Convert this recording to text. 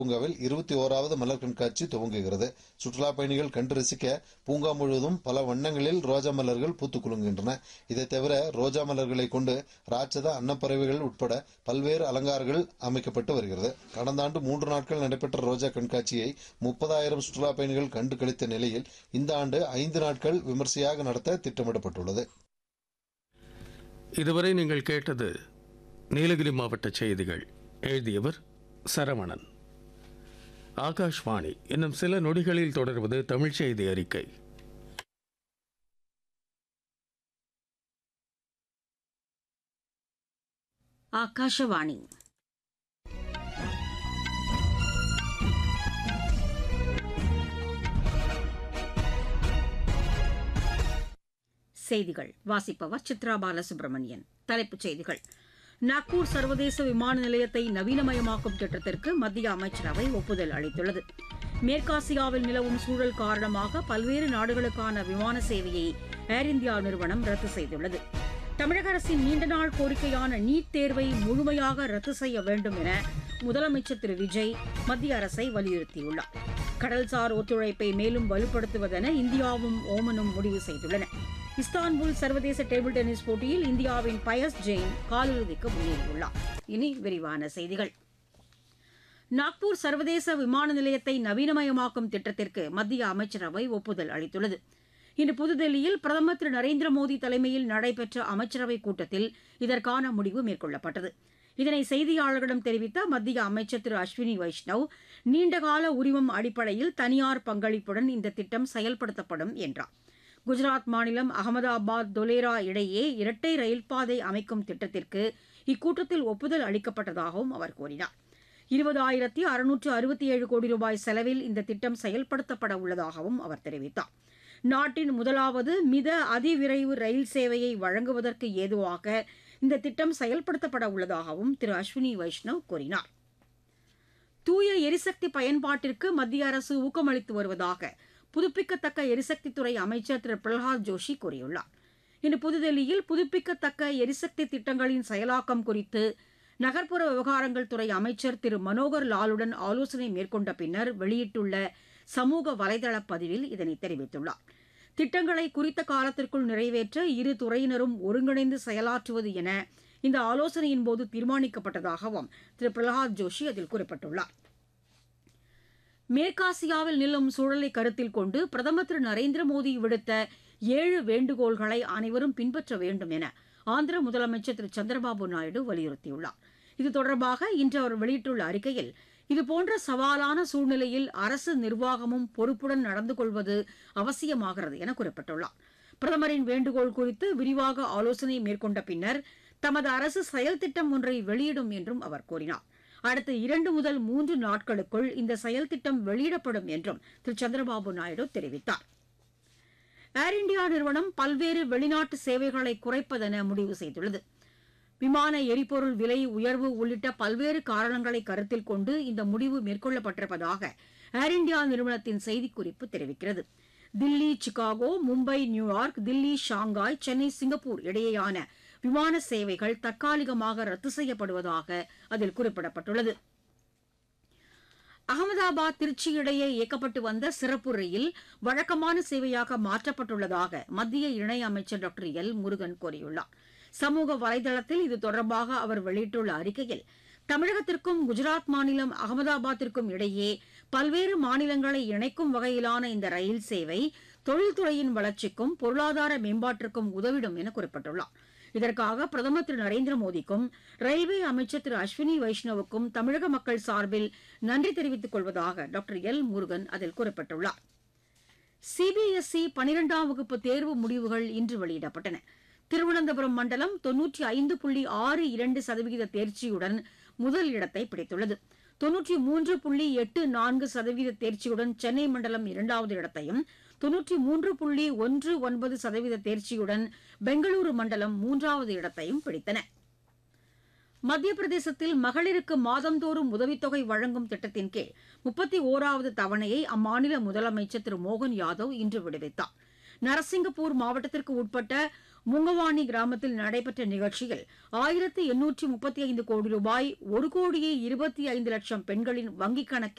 பூங்காவில் இருபத்தி ஓராவது மலர் கண்காட்சி துவங்குகிறது சுற்றுலா பயணிகள் கண்டு ரசிக்க பூங்கா முழுவதும் பல வண்ணங்களில் ரோஜா மலர்கள் பூத்துக் குலுங்குகின்றன இதை தவிர ரோஜா மலர்களை கொண்டு ராட்சத அன்னப்பறவைகள் உட்பட பல்வேறு அலங்காரங்கள் அமைக்கப்பட்டு வருகிறது கடந்த ஆண்டு மூன்று நாட்கள் நடைபெற்ற ரோஜா கண்காட்சியை முப்பதாயிரம் சுற்றுலா பயணிகள் கண்டு கழித்த நிலையில் இந்த ஆண்டு ஐந்து நாட்கள் விமர்சையாக நடத்த திட்டமிடப்பட்டுள்ளது இதுவரை நீங்கள் கேட்டது நீலகிரி மாவட்ட செய்திகள் எழுதியவர் சரவணன் ஆகாஷ்வாணி இன்னும் சில நொடிகளில் தொடர்வது தமிழ் செய்தி அறிக்கை ಆಕಾಶವಾಣಿ செய்திகள் வாசிப்பவர் சித்ரா பாலசுப்ரமணியன் தலைப்புச் செய்திகள் நாக்பூர் சர்வதேச விமான நிலையத்தை நவீனமயமாக்கும் திட்டத்திற்கு மத்திய அமைச்சரவை ஒப்புதல் அளித்துள்ளது மேற்காசியாவில் நிலவும் சூழல் காரணமாக பல்வேறு நாடுகளுக்கான விமான சேவையை ஏர் இந்தியா நிறுவனம் ரத்து செய்துள்ளது தமிழக அரசின் நீண்ட நாள் கோரிக்கையான நீட் தேர்வை முழுமையாக ரத்து செய்ய வேண்டும் என முதலமைச்சர் திரு விஜய் மத்திய அரசை வலியுறுத்தியுள்ளார் கடல்சார் ஒத்துழைப்பை மேலும் வலுப்படுத்துவதென இந்தியாவும் ஓமனும் முடிவு செய்துள்ளன இஸ்தான்புல் சர்வதேச டேபிள் டென்னிஸ் போட்டியில் இந்தியாவின் பயஸ் ஜெயின் காலிறுதிக்கு முன்னேறியுள்ளார் இனி விரிவான செய்திகள் நாக்பூர் சர்வதேச விமான நிலையத்தை நவீனமயமாக்கும் திட்டத்திற்கு மத்திய அமைச்சரவை ஒப்புதல் அளித்துள்ளது இன்று புதுதில்லியில் பிரதமர் திரு நரேந்திர மோடி தலைமையில் நடைபெற்ற அமைச்சரவைக் கூட்டத்தில் இதற்கான முடிவு மேற்கொள்ளப்பட்டது இதனை செய்தியாளர்களிடம் தெரிவித்த மத்திய அமைச்சர் திரு அஸ்வினி வைஷ்ணவ் நீண்டகால உரிமம் அடிப்படையில் தனியார் பங்களிப்புடன் இந்த திட்டம் செயல்படுத்தப்படும் என்றார் குஜராத் மாநிலம் அகமதாபாத் தொலேரா இடையே இரட்டை ரயில் பாதை அமைக்கும் திட்டத்திற்கு இக்கூட்டத்தில் ஒப்புதல் அளிக்கப்பட்டதாகவும் அவர் கூறினார் இருபதாயிரத்தி அறுநூற்று அறுபத்தி ஏழு கோடி ரூபாய் செலவில் இந்த திட்டம் செயல்படுத்தப்பட உள்ளதாகவும் அவர் தெரிவித்தார் நாட்டின் முதலாவது மித அதிவிரைவு ரயில் சேவையை வழங்குவதற்கு ஏதுவாக இந்த திட்டம் செயல்படுத்தப்பட உள்ளதாகவும் திரு அஸ்வினி வைஷ்ணவ் கூறினார் தூய எரிசக்தி பயன்பாட்டிற்கு மத்திய அரசு ஊக்கமளித்து வருவதாக புதுப்பிக்கத்தக்க எரிசக்தித்துறை அமைச்சர் திரு பிரகலாத் ஜோஷி கூறியுள்ளார் இன்று புதுதில்லியில் புதுப்பிக்கத்தக்க எரிசக்தி திட்டங்களின் செயலாக்கம் குறித்து நகர்ப்புற விவகாரங்கள் துறை அமைச்சர் திரு மனோகர் லாலுடன் ஆலோசனை மேற்கொண்ட பின்னர் வெளியிட்டுள்ள சமூக வலைதள பதிவில் இதனை தெரிவித்துள்ளார் திட்டங்களை குறித்த காலத்திற்குள் நிறைவேற்ற இரு துறையினரும் ஒருங்கிணைந்து செயலாற்றுவது என இந்த ஆலோசனையின் போது தீர்மானிக்கப்பட்டதாகவும் திரு பிரகலாத் ஜோஷி அதில் குறிப்பிட்டுள்ளார் மேற்காசியாவில் நிலவும் சூழலை கருத்தில் கொண்டு பிரதமர் திரு நரேந்திர மோடி விடுத்த ஏழு வேண்டுகோள்களை அனைவரும் பின்பற்ற வேண்டும் என ஆந்திர முதலமைச்சர் திரு சந்திரபாபு நாயுடு வலியுறுத்தியுள்ளார் இது தொடர்பாக இன்று அவர் வெளியிட்டுள்ள அறிக்கையில் இதுபோன்ற சவாலான சூழ்நிலையில் அரசு நிர்வாகமும் பொறுப்புடன் நடந்து கொள்வது அவசியமாகிறது என குறிப்பிட்டுள்ளார் பிரதமரின் வேண்டுகோள் குறித்து விரிவாக ஆலோசனை மேற்கொண்ட பின்னர் தமது அரசு செயல் திட்டம் ஒன்றை வெளியிடும் என்றும் அவர் கூறினார் அடுத்த இரண்டு முதல் மூன்று நாட்களுக்குள் இந்த செயல் திட்டம் வெளியிடப்படும் என்றும் திரு சந்திரபாபு நாயுடு தெரிவித்தார் ஏர் இந்தியா நிறுவனம் பல்வேறு வெளிநாட்டு சேவைகளை குறைப்பதென முடிவு செய்துள்ளது விமான எரிபொருள் விலை உயர்வு உள்ளிட்ட பல்வேறு காரணங்களை கருத்தில் கொண்டு இந்த முடிவு மேற்கொள்ளப்பட்டிருப்பதாக ஏர் இந்தியா நிறுவனத்தின் செய்திக்குறிப்பு தெரிவிக்கிறது Delhi Chicago Mumbai New York Delhi Shanghai Chennai Singapore இடையேயான விமான சேவைகள் தற்காலிகமாக ரத்து செய்யப்படுவதாக அதில் குறிப்பிடப்பட்டுள்ளது அகமதாபாத் திருச்சி இடையே இயக்கப்பட்டு வந்த சிறப்பு ரயில் வழக்கமான சேவையாக மாற்றப்பட்டுள்ளதாக மத்திய இணையமைச்சர் டாக்டர் எல் முருகன் கூறியுள்ளார் சமூக வலைதளத்தில் இது தொடர்பாக அவர் வெளியிட்டுள்ள அறிக்கையில் தமிழகத்திற்கும் குஜராத் மாநிலம் அகமதாபாத்திற்கும் இடையே பல்வேறு மாநிலங்களை இணைக்கும் வகையிலான இந்த ரயில் சேவை தொழில்துறையின் வளர்ச்சிக்கும் பொருளாதார மேம்பாட்டிற்கும் உதவிடும் என குறிப்பிட்டுள்ளார் இதற்காக பிரதமர் திரு நரேந்திர மோடிக்கும் ரயில்வே அமைச்சர் திரு அஸ்வினி வைஷ்ணவுக்கும் தமிழக மக்கள் சார்பில் நன்றி தெரிவித்துக் கொள்வதாக டாக்டர் எல் முருகன் அதில் குறிப்பிட்டுள்ளார் சிபிஎஸ்இ பனிரெண்டாம் வகுப்பு தேர்வு முடிவுகள் இன்று வெளியிடப்பட்டன திருவனந்தபுரம் மண்டலம் தொன்னூற்றி ஐந்து புள்ளி ஆறு இரண்டு சதவிகித தேர்ச்சியுடன் முதல் இடத்தை பிடித்துள்ளது தொன்னூற்றி மூன்று புள்ளி எட்டு நான்கு சதவீத தேர்ச்சியுடன் சென்னை மண்டலம் இரண்டாவது இடத்தையும் தொன்னூற்றி மூன்று புள்ளி ஒன்று ஒன்பது சதவீத தேர்ச்சியுடன் பெங்களூரு மண்டலம் மூன்றாவது இடத்தையும் பிடித்தன மத்திய பிரதேசத்தில் மகளிருக்கு மாதந்தோறும் உதவித்தொகை வழங்கும் திட்டத்தின் கீழ் முப்பத்தி ஓராவது தவணையை அம்மாநில முதலமைச்சர் திரு மோகன் யாதவ் இன்று விடுவித்தார் நரசிங்கப்பூர் மாவட்டத்திற்கு உட்பட்ட முங்கவாணி கிராமத்தில் நடைபெற்ற நிகழ்ச்சியில் ஆயிரத்து எண்ணூற்றி முப்பத்தி ஐந்து கோடி ரூபாய் ஒரு கோடியே இருபத்தி ஐந்து லட்சம் பெண்களின் வங்கிக் கணக்கில்